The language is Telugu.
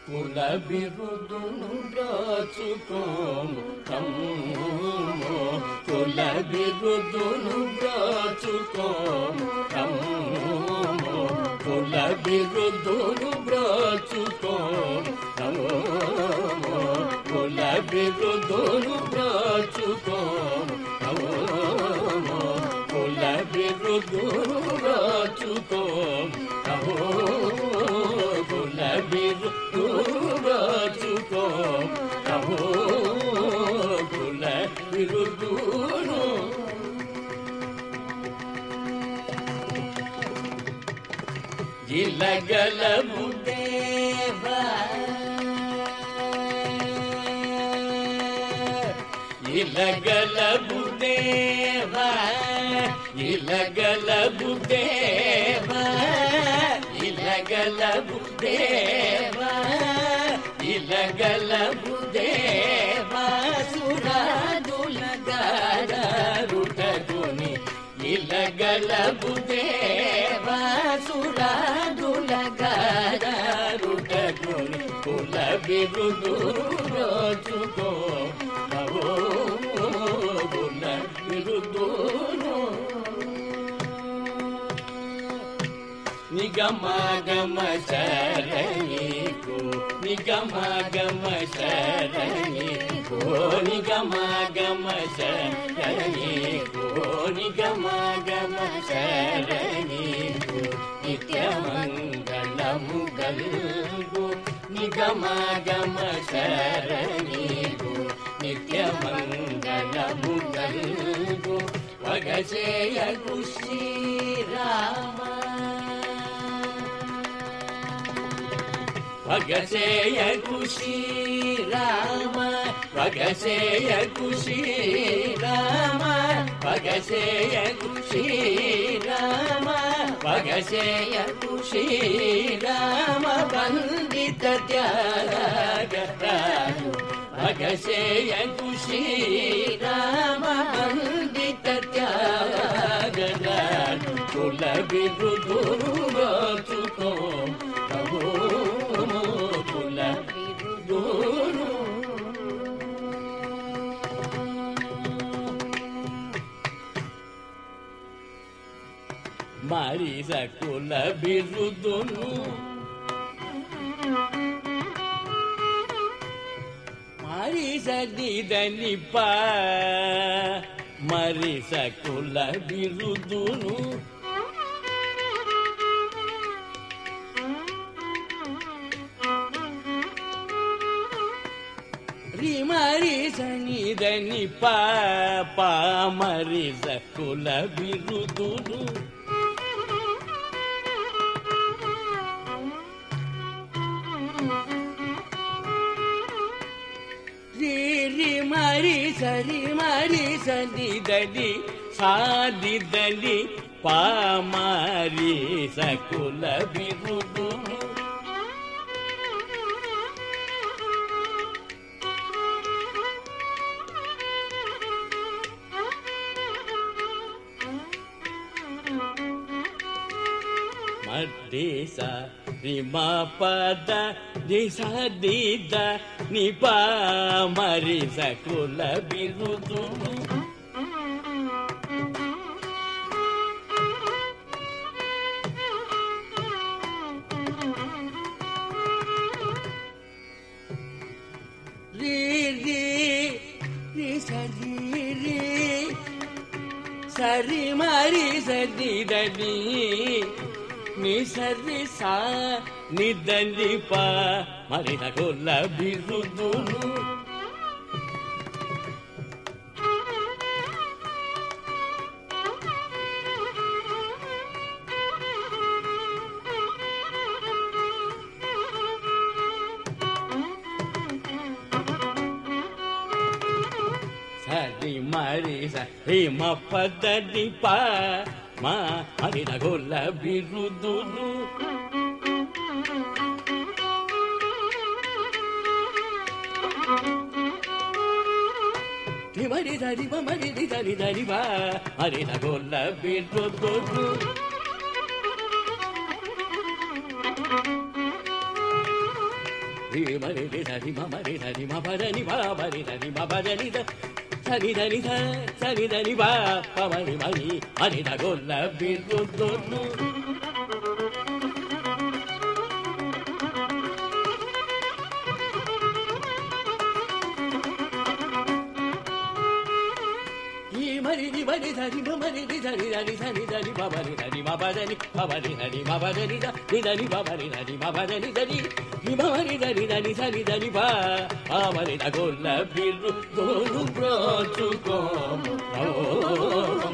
కుల బిరుదును బ్రాచుకోము కమ్ము కుల బిరుదును బ్రాచుకోము కమ్ము కుల బిరుదును బ్రాచుకోము కమ్ము కుల బిరుదును బ్రాచుకోము కమ్ము కుల బిరుదును బ్రాచుకోము కమ్ము కుల బిరుదును బ్రాచుకోము కమ్ము కుల బిరుదును జిలగలము దేవా ఇలగలబు దేవా ఇలగలబు దేవా ఇలగలబు దేవా ఇలగలబు దేవా సురాదులగారుటగుని ఇలగలబు దేవా సురాదులగారుటగుని కుల బిరుదు రోజుకో అవో కుల బిరుదును నిగమాగమ శరణికు నిగమాగమ శరణికు నిగమాగమ శరణికు నిగమాగమ శరణికు నిత్యమంగళము గల్గు నిగమాగమ శరణికు నిత్యమంగళము గల్గు వగసేయగు శ్రీరామ వగసేయ కుషి రామ వగసేయ కుషి రామ వగసేయ కుషి రామ వగసేయ కుషి రామ వందిత త్యాగరాజు వగసేయ కుషి రామ వందిత త్యాగరాజు కుల బిరుదురు రాచుకో ప్రభు కుల బిరుదురు మారిస కుల బిరుదును మారిస నిదని పా మరిస కుల బిరుదును రి మరిస నిదని పా పా మరిస కుల బిరుదును రి రి మరి సరి మరి సని దని సాది దని పామారి సకుల బిరుదు మధ్యస రిమ పద దిశ దిద నిప మరి సకుల బిరుదు రి రి రి సరి రి సరి మరి సరి దని ని సరి సా నిదని పా మరి నగొల్ల బిరుదును సరి మరి సరి మ పదని పా మా మరి నగొల్ల బిరుదును మరి దరి మరి దరి దరి బా మరి నగొల్ల బిరుదును రి మరి రి ధరి మ మరి ధరి మ పదని బా మరి ధరి మ పదని ద సని ధని ధ సని ధని బా పమని మరి మరి ద గొల్ల బిరుదును ఈ మరి ని మరి ధరి మ మరి ని ధరి ధరి ధరి ధరి మ మరి ధరి మ పదని మ మరి ధరి మ పదని ద ని ధరి మ మరి ధరి మ పదని ధరి ని మ మరి ధరి ధరి ధరి ధరి బా ఆ మరి ద గొల్ల బిరుదును బ్రోచుకో